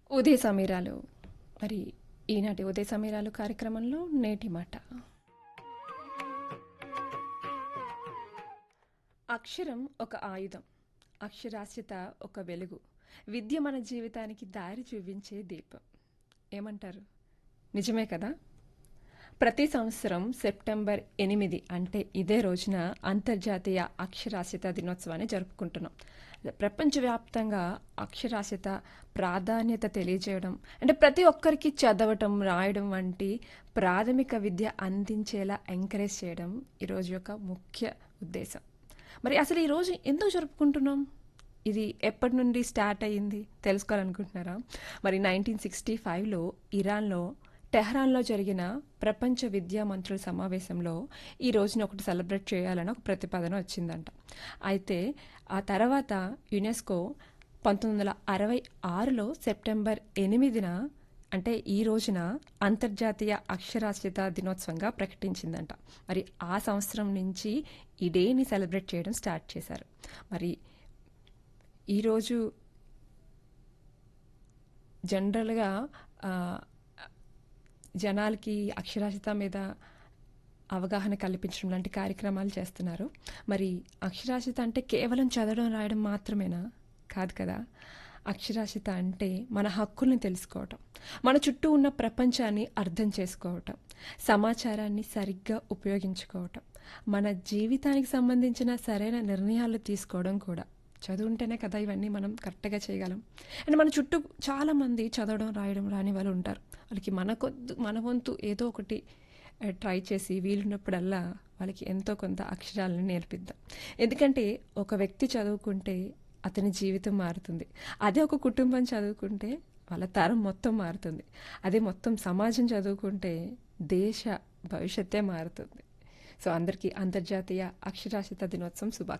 ఉదయ సమీరాలు మరి ఈనాటి ఉదయ సమీరాలు కార్యక్రమంలో నేటి మాట అక్షరం ఒక ఆయుధం అక్షరాస్యత ఒక వెలుగు విద్య మన జీవితానికి దారి చూపించే దీపం ఏమంటారు నిజమే కదా ప్రతి సంవత్సరం సెప్టెంబర్ ఎనిమిది అంటే ఇదే రోజున అంతర్జాతీయ అక్షరాస్యత దినోత్సవాన్ని జరుపుకుంటున్నాం ప్రపంచవ్యాప్తంగా అక్షరాస్యత ప్రాధాన్యత తెలియజేయడం అంటే ప్రతి ఒక్కరికి చదవటం రాయడం వంటి ప్రాథమిక విద్య అందించేలా ఎంకరేజ్ చేయడం ఈరోజు యొక్క ముఖ్య ఉద్దేశం మరి అసలు ఈరోజు ఎందుకు జరుపుకుంటున్నాం ఇది ఎప్పటి నుండి స్టార్ట్ అయ్యింది తెలుసుకోవాలనుకుంటున్నారా మరి నైన్టీన్ సిక్స్టీ ఫైవ్లో ఇరాన్లో టెహ్రాన్లో జరిగిన ప్రపంచ విద్యా మంత్రుల సమావేశంలో ఈ రోజున ఒకటి సెలబ్రేట్ చేయాలని ఒక ప్రతిపాదన వచ్చిందంట అయితే ఆ తర్వాత యునెస్కో పంతొమ్మిది వందల అరవై ఆరులో సెప్టెంబర్ ఎనిమిదిన అంటే ఈ రోజున అంతర్జాతీయ అక్షరాస్యత దినోత్సవంగా ప్రకటించిందంట మరి ఆ సంవత్సరం నుంచి ఈ డేని సెలబ్రేట్ చేయడం స్టార్ట్ చేశారు మరి ఈరోజు జనరల్గా జనాలకి అక్షరాస్యత మీద అవగాహన కల్పించడం లాంటి కార్యక్రమాలు చేస్తున్నారు మరి అక్షరాస్యత అంటే కేవలం చదవడం రాయడం మాత్రమేనా కాదు కదా అక్షరాస్యత అంటే మన హక్కుల్ని తెలుసుకోవటం మన చుట్టూ ఉన్న ప్రపంచాన్ని అర్థం చేసుకోవటం సమాచారాన్ని సరిగ్గా ఉపయోగించుకోవటం మన జీవితానికి సంబంధించిన సరైన నిర్ణయాలు తీసుకోవడం కూడా చదువుంటేనే కదా ఇవన్నీ మనం కరెక్ట్గా చేయగలం అండ్ మన చుట్టూ చాలామంది చదవడం రాయడం రాని వాళ్ళు ఉంటారు వాళ్ళకి మన కొద్దు మన వంతు ఏదో ఒకటి ట్రై చేసి వీలున్నప్పుడల్లా వాళ్ళకి ఎంతో కొంత అక్షరాలను నేర్పిద్దాం ఎందుకంటే ఒక వ్యక్తి చదువుకుంటే అతని జీవితం మారుతుంది అదే ఒక కుటుంబం చదువుకుంటే వాళ్ళ తరం మొత్తం మారుతుంది అదే మొత్తం సమాజం చదువుకుంటే దేశ భవిష్యత్తే మారుతుంది సో అందరికీ అంతర్జాతీయ అక్షరాస్యత దినోత్సవం శుభాకాంక్షలు